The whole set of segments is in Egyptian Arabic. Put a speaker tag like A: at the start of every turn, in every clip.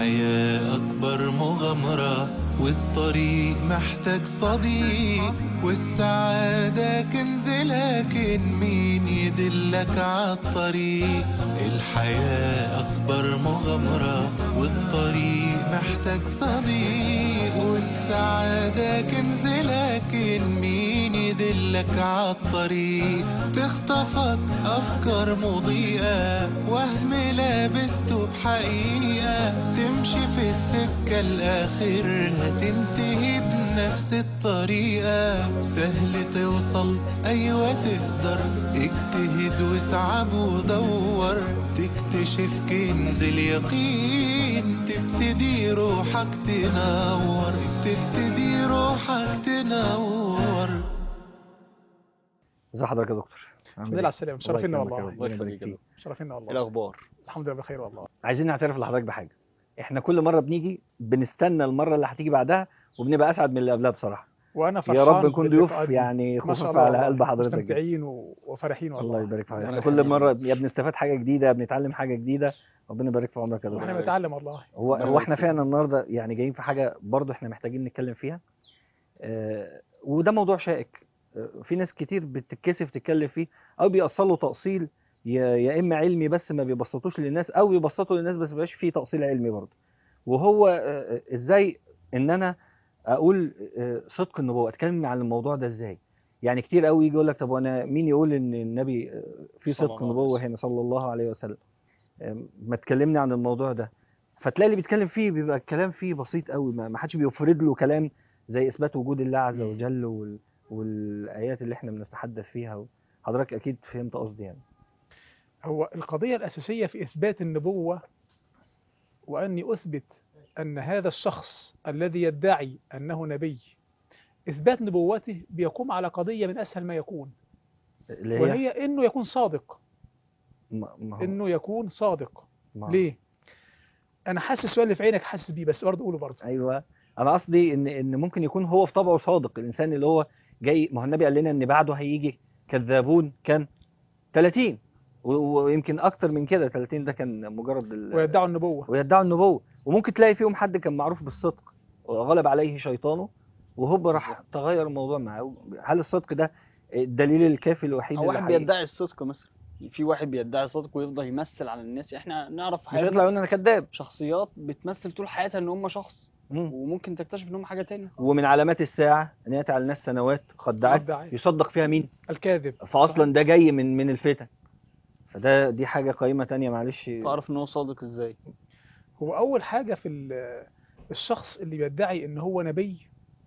A: الحياة أكبر مغامرة والطريق محتاج صديق والسعادة كنز لكن مين يدلك عالطريق الحياة أكبر مغامرة والطريق محتاج صديق والسعادة كنز لكن مين يدلك عالطريق تخطفك أفكار مضيئة وهم لابسته بحقيقة تمشي في السكة الآخر هتنتهي بنفس الطريقة سهل توصل أيوة تقدر اجتهد واتعب ودور تكتشف كنز اليقين تبتدي روحك تنور تبتدي روحك تنور
B: ازي حضرتك يا دكتور عامل
C: الحمد لله
B: إيه؟
C: على السلامة شرفنا
B: يكرمك يا
C: والله
B: رب.
D: الله
B: ربنا
D: يخليك
B: يبارك
D: يا
B: فيك.
D: دكتور.
C: شرفنا
D: ايه
C: والله
D: الاخبار
C: الحمد لله بخير والله
B: عايزين نعترف لحضرتك بحاجه احنا كل مره بنيجي بنستنى المره اللي هتيجي بعدها وبنبقى اسعد من اللي قبلها بصراحه
C: وانا فرحان
B: يا رب نكون ضيوف
C: باللقاءات دي.
B: يعني
C: ما شاء
B: خفاف
C: الله
B: على
C: والله.
B: قلب حضرتك جدا.
C: مستمتعين و- وفرحين والله
B: الله يبارك في حضرتك
D: ربنا
B: احنا كل
D: يخليك.
B: مره يا بنستفاد حاجه جديده بنتعلم حاجه جديده ربنا يبارك في عمرك يا
C: واحنا
B: دكتور
C: بنتعلم والله
B: هو
D: ربنا
B: هو
D: يبارك
B: احنا
D: فيك.
B: فعلا النهارده يعني جايين في حاجه برضو احنا محتاجين نتكلم فيها آه، وده موضوع شائك آه، في ناس كتير بتتكسف تتكلم فيه او بيأصلوا تأصيل يا يا اما علمي بس ما بيبسطوش للناس او بيبسطوا للناس بس ما بيبقاش فيه تأصيل علمي برضه وهو آه، ازاي ان انا اقول آه، صدق النبوة اتكلم عن الموضوع ده ازاي يعني كتير قوي يجي يقول لك طب وانا مين يقول ان النبي آه، في
D: صلى
B: صدق
D: الله عليه
B: النبوة
D: وسلم.
B: هنا صلى الله عليه وسلم آه، ما تكلمني عن الموضوع ده فتلاقي اللي بيتكلم فيه بيبقى الكلام فيه بسيط قوي ما ما حدش بيفرد له كلام زي اثبات وجود الله عز
D: مم.
B: وجل وال... والايات اللي احنا بنتحدث فيها حضرتك اكيد فهمت قصدي يعني
C: هو القضية الأساسية في إثبات النبوة وأني أثبت أن هذا الشخص الذي يدعي أنه نبي إثبات نبوته بيقوم على قضية من أسهل ما يكون
B: اللي هي
C: وهي أنه يكون صادق
B: ما ما هو
C: أنه يكون صادق
B: ما هو-
C: ليه؟ أنا حاسس السؤال اللي في عينك حاسس بيه بس برضه قوله برضه
B: ايوه انا قصدي ان ان ممكن يكون هو في طبعه صادق الانسان اللي هو جاي ما هو النبي قال لنا ان بعده هيجي كذابون كان 30 و- ويمكن اكتر من كده 30 ده كان مجرد ال...
C: ويدعوا النبوة
B: ويدعوا النبوة وممكن تلاقي فيهم حد كان معروف بالصدق وغلب عليه شيطانه وهوب راح تغير الموضوع معاه هل الصدق ده الدليل الكافي الوحيد
D: او
B: اللي
D: واحد
B: حقيقي؟
D: بيدعي الصدق مثلا في واحد بيدعي صدق ويفضل يمثل على الناس احنا نعرف
B: مش هيطلع
D: حياتنا
B: يقول انا كذاب
D: شخصيات بتمثل طول حياتها ان هم شخص
B: مم.
D: وممكن تكتشف ان هم حاجه تانية
B: ومن علامات الساعة ان ياتي على الناس سنوات خدعت
C: يدعي.
B: يصدق فيها مين
C: الكاذب
B: فاصلا ده جاي من من الفتن فده دي حاجة قيمة تانية معلش
D: فاعرف ان هو صادق ازاي
C: هو أول حاجة في ال- الشخص اللي بيدعي إن هو نبي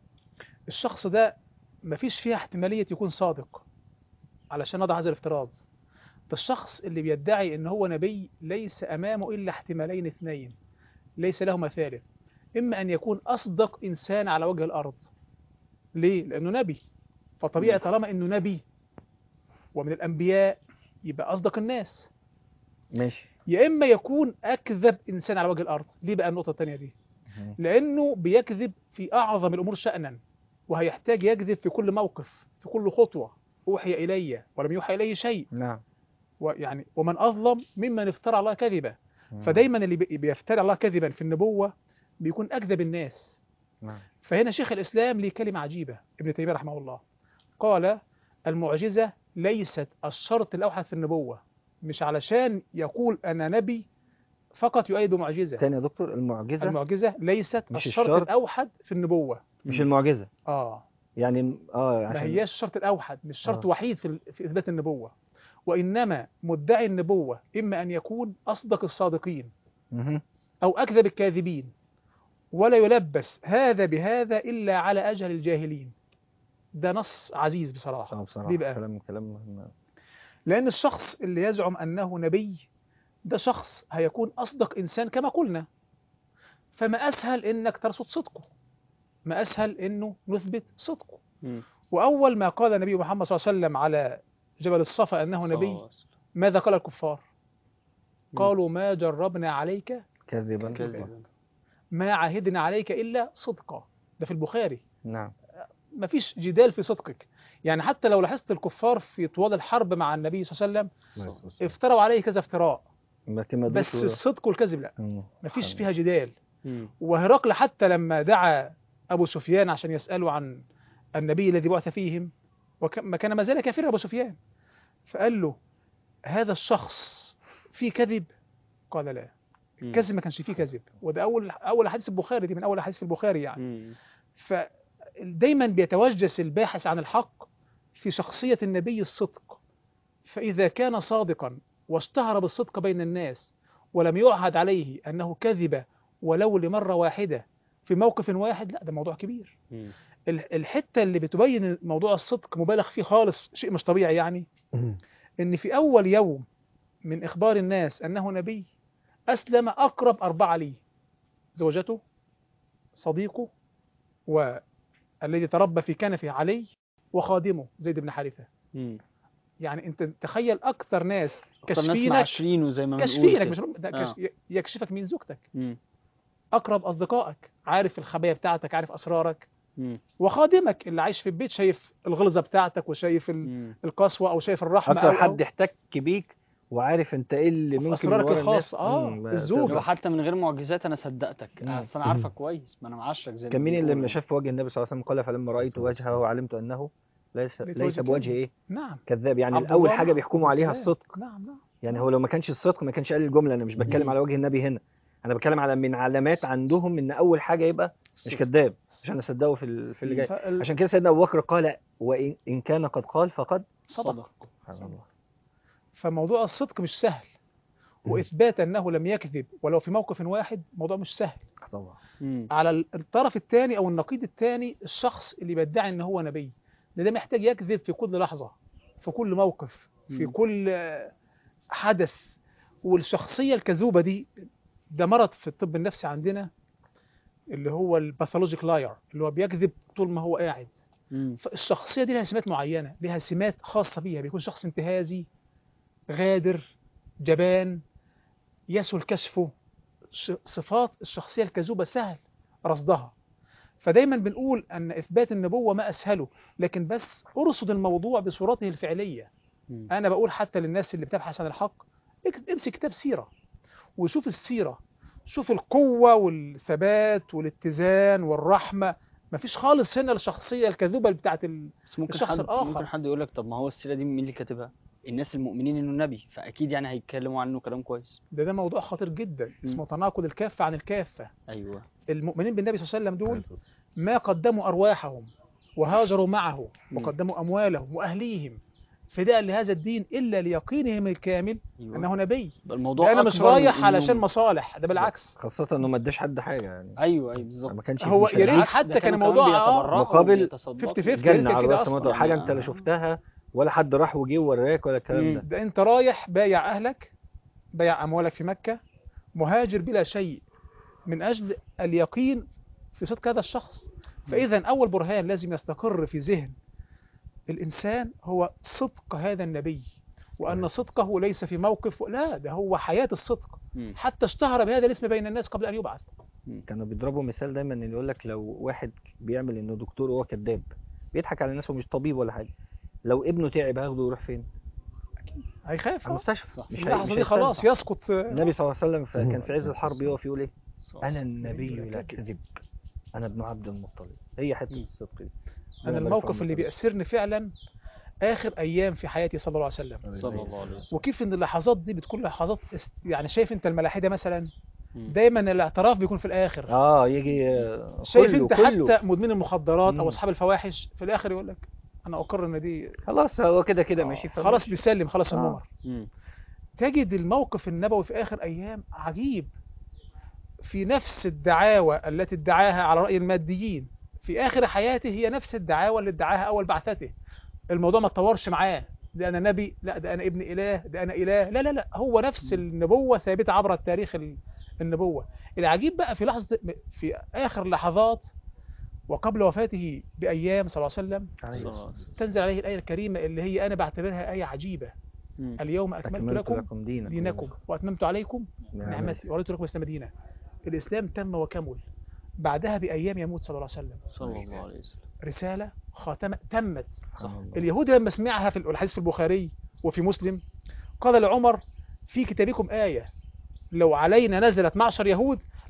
C: الشخص ده مفيش فيها احتمالية يكون صادق علشان نضع هذا الافتراض ده الشخص اللي بيدعي إن هو نبي ليس أمامه إلا احتمالين اثنين ليس لهما ثالث إما أن يكون أصدق إنسان على وجه الأرض ليه؟ لأنه نبي فطبيعي
D: مم.
C: طالما إنه نبي ومن الأنبياء يبقى أصدق الناس
B: ماشي
C: يا إما يكون أكذب إنسان على وجه الأرض ليه بقى النقطة الثانية دي؟
B: مم.
C: لأنه بيكذب في أعظم الأمور شأنا وهيحتاج يكذب في كل موقف في كل خطوة أوحي إلي ولم يوحى إلي شيء
B: نعم
C: ويعني ومن أظلم ممن افترى على الله كذبا
B: مم.
C: فدايما اللي بي- بيفتري على الله كذبا في النبوة بيكون أكذب الناس
B: نعم
C: فهنا شيخ الإسلام ليه كلمة عجيبة ابن تيمية رحمه الله قال المعجزة ليست الشرط الأوحد في النبوة مش علشان يقول أنا نبي فقط يؤيد بمعجزة
B: تاني يا دكتور المعجزة
C: المعجزة ليست
B: مش
C: الشرط
B: الشرط.
C: الأوحد في النبوة
B: مش المعجزة
C: آه
B: يعني اه
C: ما
B: عشان
C: هياش الشرط الأوحد مش شرط
B: آه.
C: وحيد في, في إثبات النبوة وإنما مدعي النبوة إما أن يكون أصدق الصادقين
B: مهم.
C: أو أكذب الكاذبين ولا يلبس هذا بهذا إلا على أجهل الجاهلين ده نص عزيز بصراحة
B: اه بصراحة
C: ليه بقى؟
B: كلام كلام مهم.
C: لأن الشخص اللي يزعم أنه نبي ده شخص هيكون أصدق إنسان كما قلنا فما أسهل إنك ترصد صدقه ما أسهل إنه نثبت صدقه
D: مم.
C: وأول ما قال النبي محمد صلى الله عليه وسلم على جبل الصفا أنه
D: صلى الله
C: نبي
D: عليه وسلم.
C: ماذا قال الكفار
D: مم.
C: قالوا ما جربنا عليك
B: كذبا
D: كذب.
C: ما عهدنا عليك إلا صدقا ده في البخاري
B: نعم
C: ما فيش جدال في صدقك يعني حتى لو لاحظت الكفار في طوال الحرب مع النبي صلى الله عليه وسلم افتروا عليه كذا افتراء
B: لكن ما
C: بس
B: قدروش يقولوا-
C: الصدق والكذب لا
B: مم.
C: ما فيش
B: سبحان
C: فيها جدال
D: مم.
C: وهرقل حتى لما دعا أبو سفيان عشان يسأله عن النبي الذي بعث فيهم وما كان ما زال كافرا أبو سفيان فقال له هذا الشخص فيه كذب قال لا
D: مم.
C: الكذب ما كانش فيه كذب وده أول أول حديث البخاري دي من أول حديث في البخاري يعني
D: مم.
C: فدايما بيتوجس الباحث عن الحق في شخصية النبي الصدق فإذا كان صادقا واشتهر بالصدق بين الناس ولم يعهد عليه أنه كذب ولو لمرة واحدة في موقف واحد لا ده موضوع كبير
D: مم.
C: ال- الحتة اللي بتبين موضوع الصدق مبالغ فيه خالص شيء مش طبيعي يعني إن في أول يوم من إخبار الناس أنه نبي أسلم أقرب أربعة ليه زوجته صديقه والذي تربى في كنفه علي وخادمه زيد بن حارثة
D: مم.
C: يعني أنت تخيل أكثر ناس
D: أكتر ناس
C: كاشفينك
D: معاشرينه زي ما بنقول
C: كاشفينك
D: كده.
C: مش ده
D: آه.
C: كاش- يكشفك مين زوجتك
D: مم.
C: أقرب أصدقائك عارف الخبايا بتاعتك عارف أسرارك
D: مم.
C: وخادمك اللي عايش في البيت شايف الغلظة بتاعتك وشايف ال-
D: مم.
C: القسوة أو شايف الرحمة
B: اكتر
C: أو- أو-
B: حد احتك بيك وعارف انت ايه اللي
C: وفي
B: ممكن
C: أسرارك
B: من ورا الناس.
C: الخاصة. آه،
B: مم،
C: الزوجة.
D: لو حتى من غير معجزات انا صدقتك
B: مم.
D: اصل انا عارفك كويس ما انا معاشرك زي ما
B: كان مين اللي
D: بيقولوا.
B: لما شاف وجه النبي صلى الله عليه وسلم قال فلما رايت وجهه علمت انه ليس
C: لقيت
B: ليس
C: وجه
B: بوجه
C: كاذب.
B: ايه
C: نعم
B: كذاب يعني
C: عبد
B: اول
C: الله
B: حاجه بيحكموا عليها
C: والسلام.
B: الصدق
C: نعم نعم
B: يعني هو لو ما كانش الصدق ما كانش قال الجمله انا مش بتكلم
D: مم.
B: على وجه النبي هنا انا بتكلم على من علامات عندهم ان اول حاجه يبقى مش
C: الصدق.
B: كذاب عشان اصدقه في ال- في اللي جاي
C: فال-
B: عشان كده سيدنا ابو بكر قال وان إن كان قد قال فقد
C: صدق
B: سبحان الله
C: فموضوع الصدق مش سهل واثبات انه لم يكذب ولو في موقف واحد موضوع مش سهل
B: طبعا
D: مم.
C: على ال- الطرف الثاني او النقيض الثاني الشخص اللي بيدعي ان هو نبي ده, ده محتاج يكذب في كل لحظه في كل موقف في
D: مم.
C: كل آه، حدث والشخصيه الكذوبه دي ده مرض في الطب النفسي عندنا اللي هو الباثولوجيك لاير اللي هو بيكذب طول ما هو قاعد
D: مم.
C: فالشخصيه دي لها سمات معينه لها سمات خاصه بيها بيكون شخص انتهازي غادر جبان يسهل كشفه ش- صفات الشخصيه الكذوبه سهل رصدها فدايما بنقول ان اثبات النبوه ما اسهله لكن بس ارصد الموضوع بصورته الفعليه
D: مم.
C: انا بقول حتى للناس اللي بتبحث عن الحق اك- امسك كتاب سيره وشوف السيره شوف القوه والثبات والاتزان والرحمه مفيش خالص هنا الشخصيه الكذوبه بتاعت ال...
D: بس ممكن
C: الشخص
D: حد
C: الآخر.
D: ممكن حد يقول لك طب ما هو السيره دي مين اللي كاتبها الناس المؤمنين انه نبي فاكيد يعني هيتكلموا عنه كلام كويس
C: ده ده موضوع خطير جدا
D: مم.
C: اسمه تناقض الكافه عن الكافه
D: ايوه
C: المؤمنين بالنبي صلى الله عليه وسلم دول ما قدموا أرواحهم وهاجروا معه
D: مم.
C: وقدموا أموالهم وأهليهم فداء لهذا الدين إلا ليقينهم الكامل
D: ايوه
C: أنه نبي
D: الموضوع
C: ده أنا مش
D: أكبر من
C: رايح
D: إنه-
C: علشان مصالح ده بالعكس
B: خاصه انه ما اداش حد حاجه يعني
D: ايوه ايوه بالظبط
B: ما كانش
C: هو
B: مش
C: يا ريت
B: هيعرف.
C: حتى
D: ده
C: كان
D: كانوا
C: الموضوع
D: كمان
C: آه
D: بيتبرعوا
B: مقابل
D: وبيتصدقوا.
C: 50-50
B: جنة
C: كده
B: على راس
C: أصلاً.
B: مطر حاجه
D: يعني
B: انت لا
D: آه.
B: شفتها ولا حد راح وجه وراك ولا الكلام
D: مم.
B: ده
C: ده أنت رايح بايع أهلك بايع أموالك في مكة مهاجر بلا شيء من أجل اليقين في صدق هذا الشخص فإذا أول برهان لازم يستقر في ذهن الإنسان هو صدق هذا النبي وأن صدقه ليس في موقف لا ده هو حياة الصدق
D: مم.
C: حتى اشتهر بهذا الاسم بين الناس قبل أن يبعث
B: كانوا بيضربوا مثال دايما ان يقول لك لو واحد بيعمل انه دكتور وهو كذاب بيضحك على الناس ومش طبيب ولا حاجه لو ابنه تعب هياخده يروح فين؟
C: هيخاف
B: على
C: آه.
B: المستشفى
D: صح.
B: مش
C: في
B: هي-
C: اللحظة
B: مش
C: دي خلاص
B: هيستنفع.
C: يسقط
B: النبي صلى الله عليه وسلم ف- كان في عز الحرب يقف يقول ايه؟
D: صح.
B: انا النبي لا كذب انا ابن عبد المطلب هي حته
D: مم.
B: الصدق دي
C: أنا
B: ربنا
C: الموقف
B: يرفعه
C: اللي
B: مكانه.
C: بيأسرني فعلا آخر أيام في حياتي صلى الله عليه وسلم
D: صلى الله عليه وسلم
C: وكيف ان اللحظات دي بتكون لحظات است- يعني شايف انت الملاحده مثلا
D: مم.
C: دايما الاعتراف بيكون في الاخر
B: اه يجي آه،
C: شايف
B: كله
C: انت
B: كله
C: حتى مدمن المخدرات
B: مم.
C: او اصحاب الفواحش في الاخر يقول لك انا اقر ان دي
B: خلاص هو كده كده
C: آه،
B: ماشي
C: خلاص
B: فماشي.
C: بيسلم خلاص
B: آه.
C: النمر
D: مم.
C: تجد الموقف النبوي في اخر ايام عجيب في نفس الدعاوى التي ادعاها على راي الماديين في اخر حياته هي نفس الدعاوى اللي ادعاها اول بعثته الموضوع ما اتطورش معاه ده انا نبي لا ده انا ابن اله ده انا اله لا لا لا هو نفس النبوه ثابته عبر التاريخ ال- النبوه العجيب بقى في لحظه في اخر لحظات وقبل وفاته بايام صلى الله عليه وسلم
B: عليه
D: صلى الله
B: الصلاة
D: عليه وسلم.
C: تنزل عليه الايه الكريمه اللي هي انا بعتبرها ايه عجيبه
D: مم.
C: اليوم اكملت
B: أكملت
C: لكم
B: لكم دينكم
C: دينكم واتممت عليكم
B: نعمتي.
C: نعمتي ورضيت لكم الاسلام دينا الاسلام تم وكمل بعدها بايام يموت صلى الله عليه وسلم
D: صلى الله عليه وسلم
C: رساله خاتمه تمت
B: سبحان الله.
C: اليهودي لما سمعها في الحديث في البخاري وفي مسلم قال لعمر في كتابكم آية لو علينا نزلت معشر يهود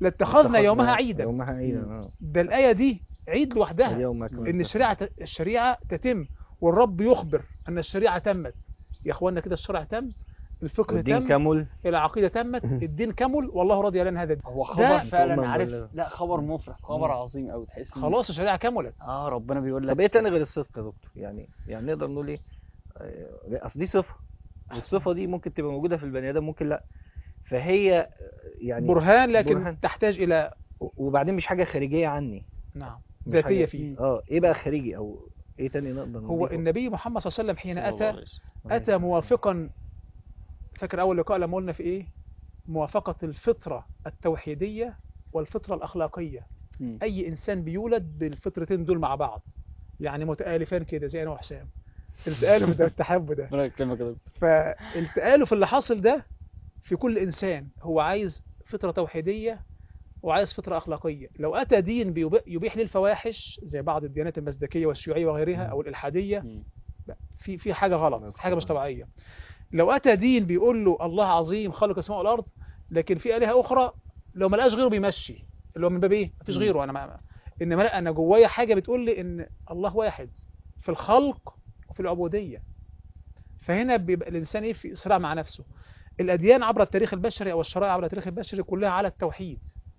C: لاتخذنا يومها عيدا
B: يومها عيدا
D: مم.
B: اه
C: ده الآية دي عيد لوحدها
B: اليوم أكملت
C: ان الشريعه الشريعه تتم والرب يخبر ان الشريعه تمت يا اخوانا كده الشرع تم الفقه
B: والدين
C: تم
B: كمل
C: العقيده تمت الدين كمل والله رضي لنا هذا الدين
D: هو
C: ده
D: خبر فعلا
B: أمة
D: عارف
B: مبلغة.
D: لا خبر مفرح خبر
B: مم.
D: عظيم قوي تحس إن-
C: خلاص الشريعه كملت
D: اه ربنا بيقول لك
B: طب ايه تاني غير الصدق يا دكتور يعني يعني نقدر نقول ايه آه، اصل دي صفه والصفه دي ممكن تبقى موجوده في البني ادم ممكن لا فهي آه، يعني
C: برهان لكن
B: برهان.
C: تحتاج الى
B: وبعدين مش حاجه خارجيه عني
C: نعم
B: مش
C: ذاتيه
B: حاجة-
C: فيه
B: اه ايه بقى خارجي او ايه تاني نقدر
C: هو
B: نضيفه؟
C: النبي محمد صلى الله عليه وسلم حين
D: صلى الله
C: اتى
D: عليه وسلم.
C: اتى موافقا فاكر اول لقاء لما قلنا في ايه موافقه الفطره التوحيديه والفطره الاخلاقيه
D: مم.
C: اي انسان بيولد بالفطرتين دول مع بعض يعني متآلفان كده زي انا وحسام التآلف ده التحاب ده
D: ربنا يكرمك يا دكتور
C: فالتآلف اللي حاصل ده في كل إنسان هو عايز فطرة توحيدية وعايز فطرة أخلاقية لو أتى دين بيب- يبيح للفواحش زي بعض الديانات المزدكية والشيوعية وغيرها أو الإلحادية
D: مم.
C: في في حاجة غلط حاجة مش طبيعية لو أتى دين بيقول له الله عظيم خالق السماء والأرض لكن في آلهة أخرى لو ما لقاش غيره بيمشي اللي هو من باب إيه؟ مفيش
D: مم.
C: غيره أنا ما إنما لا أنا جوايا حاجة بتقول لي إن الله واحد في الخلق وفي العبودية فهنا بيبقى الإنسان إيه في صراع مع نفسه الأديان عبر التاريخ البشري أو الشرائع عبر التاريخ البشري كلها على التوحيد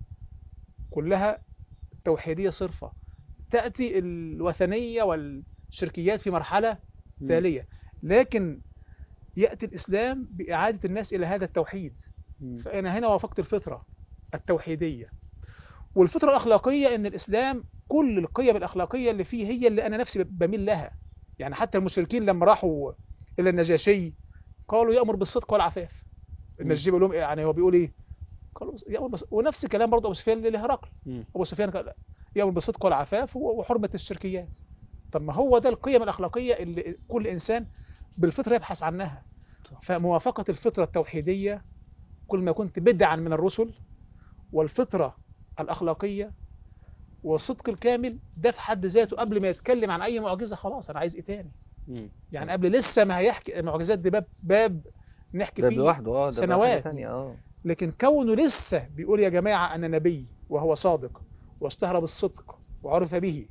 C: كلها توحيدية صرفة تأتي الوثنية والشركيات في مرحلة
D: مم.
C: تالية لكن يأتي الإسلام بإعادة الناس إلى هذا التوحيد
D: مم.
C: فأنا هنا وافقت الفطرة التوحيدية والفطرة الأخلاقية أن الإسلام كل القيم الأخلاقية اللي فيه هي اللي أنا نفسي بميل لها يعني حتى المشركين لما راحوا إلى النجاشي قالوا يأمر بالصدق والعفاف النجاشي بيقول لهم إيه؟ يعني هو بيقول إيه قالوا يأمر بالصدق ونفس الكلام برضه أبو سفيان لهرقل
D: مم.
C: أبو سفيان قال يأمر بالصدق والعفاف وحرمة الشركيات طب ما هو ده القيم الأخلاقية اللي كل إنسان بالفطرة يبحث عنها
D: صح.
C: فموافقة الفطرة التوحيدية كل ما كنت بدعا من الرسل والفطرة الأخلاقية والصدق الكامل ده في حد ذاته قبل ما يتكلم عن أي معجزة خلاص أنا عايز إيه تاني
D: مم.
C: يعني قبل لسه ما هيحكي المعجزات دي باب باب نحكي
B: ده
C: فيه
B: لوحده اه ده بقى حاجة
C: سنوات.
B: تانية اه
C: لكن كونه لسه بيقول يا جماعة أنا نبي وهو صادق واشتهر بالصدق وعرف به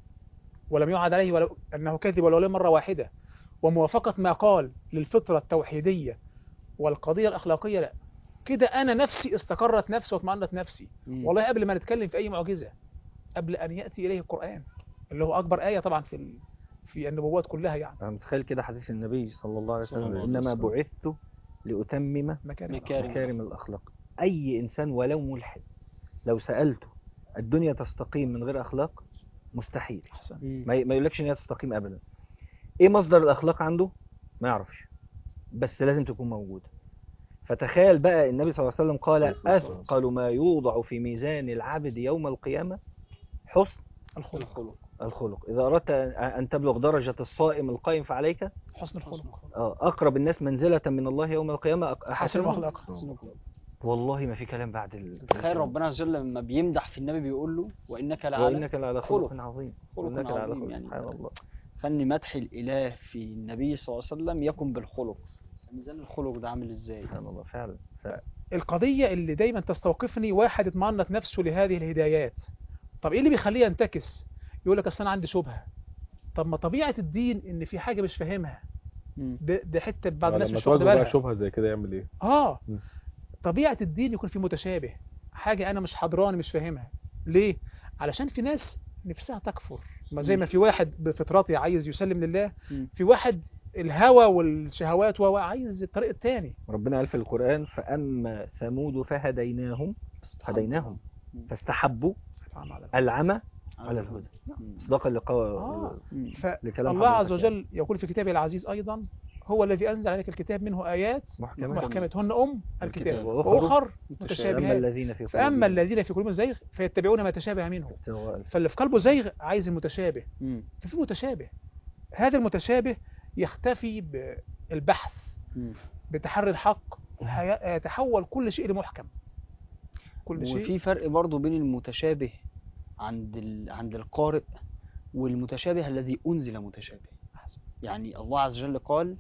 C: ولم يعد عليه ولو أنه كذب ولو مرة واحدة وموافقة ما قال للفطرة التوحيدية والقضية الأخلاقية لا كده أنا نفسي استقرت نفسي واطمأنت نفسي
D: مم.
C: والله قبل ما نتكلم في أي معجزة قبل أن يأتي إليه القرآن اللي هو أكبر آية طبعا في ال... في النبوات كلها يعني
B: انا متخيل كده حديث النبي صلى الله عليه
D: صلى الله
B: وسلم
D: عليه
B: انما
D: وسلم.
B: بعثت لاتمم
C: مكان
D: مكارم.
B: مكارم الاخلاق اي انسان ولو ملحد لو سالته الدنيا تستقيم من غير اخلاق مستحيل
C: أحسن
D: مم.
B: ما ما يقولكش ان هي تستقيم ابدا ايه مصدر الاخلاق عنده ما يعرفش بس لازم تكون موجوده فتخيل بقى النبي صلى الله عليه وسلم قال
D: عليه الصلاة والسلام.
B: اثقل ما يوضع في ميزان العبد يوم القيامه حسن
C: الخلق
D: الخلق
B: الخلق اذا اردت ان تبلغ درجه الصائم القائم فعليك
C: حسن الخلق
B: آه، اقرب الناس منزله من الله يوم القيامه أق-
C: حسن
B: احسنهم
C: الأخلاق
D: حسن الخلق.
B: والله ما في كلام بعد ال...
D: تخيل ربنا عز وجل لما بيمدح في النبي بيقول له وانك لعلى
B: وانك لعلى خلق
D: خلق.
B: عظيم
D: خلق
B: وانك لعلى
D: عظيم
B: خلق
D: يعني.
B: سبحان الله
D: فن مدح الاله في النبي صلى الله عليه وسلم يكن بالخلق ميزان الخلق ده عامل ازاي
B: سبحان الله فعلا فعلا.
C: القضية اللي دايما تستوقفني واحد اطمأنت نفسه لهذه الهدايات طب ايه اللي بيخليه ينتكس يقول لك اصل انا عندي شبهة طب ما طبيعة الدين ان في حاجة مش فاهمها
D: مم.
C: ده, ده حتة بعض الناس
E: لما
C: مش واخده
E: تواجه بقى
C: بالها
E: شبهه زي كده يعمل ايه؟
C: اه
E: م.
C: طبيعة الدين يكون في متشابه حاجة انا مش حضراني مش فاهمها ليه علشان في ناس نفسها تكفر ما زي ما في واحد بفطرته عايز يسلم لله
D: مم.
C: في واحد الهوى والشهوات وهو عايز الطريق التاني
B: ربنا قال في القرآن فأما ثمود فهديناهم هديناهم
D: مم.
B: فاستحبوا
C: العمى على
B: العمى على الهدى
D: مم.
B: مصداقا لقول
C: آه.
D: مم.
B: لكلام
C: فالله عز
B: حضرتك يعني.
C: وجل يقول في كتابه العزيز أيضا هو الذي أنزل عليك الكتاب منه آيات
B: محكمات
C: محكمات هن أم الكتاب
B: الكتاب. وأخر
C: وأخر
B: فأما
C: متشابهات
B: الذين في
C: فأما
B: قلوبهم
C: الذين في قلوبهم زيغ فيتبعون ما تشابه منه
B: ابتغاء الفتنة.
C: فاللي في قلبه زيغ عايز المتشابه
D: مم.
C: ففي متشابه هذا المتشابه يختفي بالبحث
D: مم.
C: بتحري الحق هي- يتحول كل شيء لمحكم كل شيء
D: وفي فرق برضو بين المتشابه عند ال... عند القارئ والمتشابه الذي أنزل متشابه
C: أحسن.
D: يعني الله عز وجل قال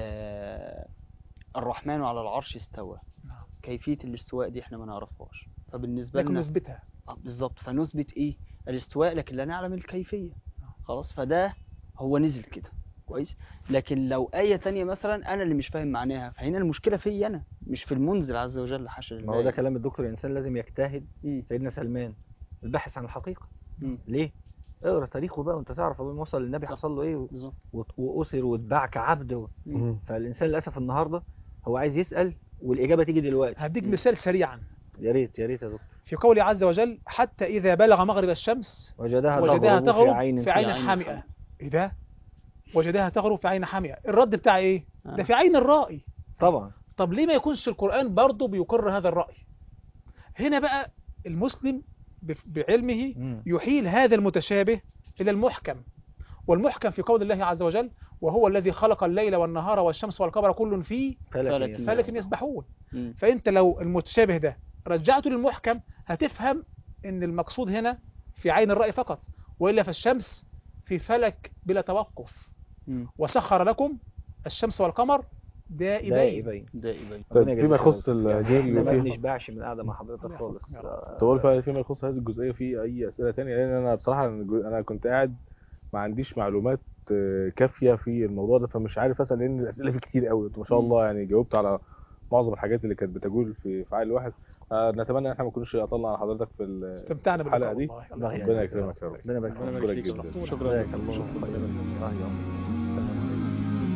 D: آه الرحمن على العرش استوى
C: نعم.
D: كيفية الاستواء دي احنا ما نعرفهاش فبالنسبه
C: لكن
D: لنا
C: نثبتها
D: آه، بالظبط فنثبت ايه الاستواء لكن لا نعلم الكيفيه خلاص فده هو نزل كده كويس لكن لو آية تانية مثلا أنا اللي مش فاهم معناها فهنا المشكلة فيا أنا مش في المنزل عز وجل حاشا
B: ما هو ده كلام الدكتور الانسان لازم يجتهد
D: مم.
B: سيدنا سلمان الباحث عن الحقيقه
D: مم.
B: ليه اقرا تاريخه بقى وانت تعرف اول ما وصل للنبي
D: صح.
B: حصل له ايه
D: بالظبط
B: و- واسر واتباع كعبد و...
D: مم.
B: فالانسان للاسف النهارده هو عايز يسال والاجابه تيجي دلوقتي
C: هديك
D: مم.
C: مثال سريعا
B: يا ريت يا ريت يا دكتور
C: في قوله عز وجل حتى إذا بلغ مغرب الشمس
B: وجدها,
C: وجدها
B: تغرب
C: تغرب
B: في عين
C: في عين
D: عين
C: حامئة
D: حامئة.
C: إيه ده؟ وجدها تغرب في عين حامئة الرد بتاع إيه؟
D: آه.
C: ده في عين الرائي
B: طبعا
C: طب ليه ما يكونش القرآن برضه بيقر هذا الرأي هنا بقى المسلم بف- بعلمه
B: مم.
C: يحيل هذا المتشابه إلى المحكم والمحكم في قول الله عز وجل وهو الذي خلق الليل والنهار والشمس والقمر كل في
B: فلك
D: فلك
B: يسبح.
C: فلك يسبحون
D: مم.
C: فأنت لو المتشابه ده رجعته للمحكم هتفهم ان المقصود هنا في عين الرأي فقط وإلا فالشمس في فلك بلا توقف
D: مم.
C: وسخر لكم الشمس والقمر دائبين
B: دائبين
D: دائما
E: طيب
B: ربنا
E: فيما
B: يجازيك
E: يخص
B: خير.
E: الجزء
B: يعني احنا
E: اللي
B: ما
E: فيه
B: بنشبعش من القعده مع حضرتك
C: ربنا
B: خالص
C: يحفظكم يا رب.
E: طب هو فيما يخص هذه الجزئيه في اي اسئله تانية لان انا بصراحه انا كنت قاعد ما عنديش معلومات آه، كافيه في الموضوع ده فمش عارف اسال لان الاسئله فيه كتير قوي ما شاء
D: مم.
E: الله يعني جاوبت على معظم الحاجات اللي كانت بتجول في في عقل الواحد آه، نتمنى ان احنا ما نكونش قطعنا على حضرتك في ال-
C: استمتعنا
E: الحلقه
C: باللقاء
E: دي
C: والله.
B: الله
E: ربنا
B: يكرمك.
E: يكرمك يا رب
B: ربنا يبارك
D: ربنا
B: فيك.
D: يبارك فيك
E: جدا.
D: شكرا
B: جزاك الله خيرا الله يعمر. السلام عليكم.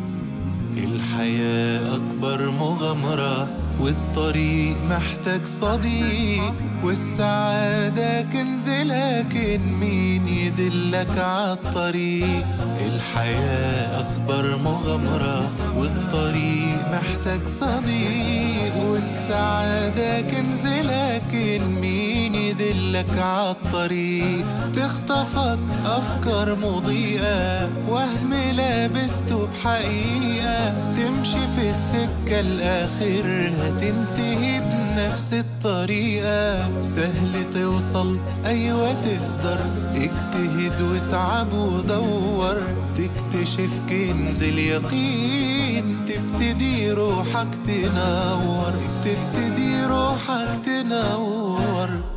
A: الحياة أكبر مغامرة والطريق محتاج صديق والسعادة كنز لكن مين يدلك عالطريق الحياة أكبر مغامرة والطريق محتاج صديق والسعادة كنز لكن مين يدلك عالطريق تخطفك أفكار مضيئة وهم لابسته بحقيقة تمشي في السكة الآخر هتنتهي بنفس الطريقة سهل توصل أيوة تقدر اجتهد واتعب ودور تكتشف كنز اليقين تبتدي روحك تنور تبتدي روحك تنور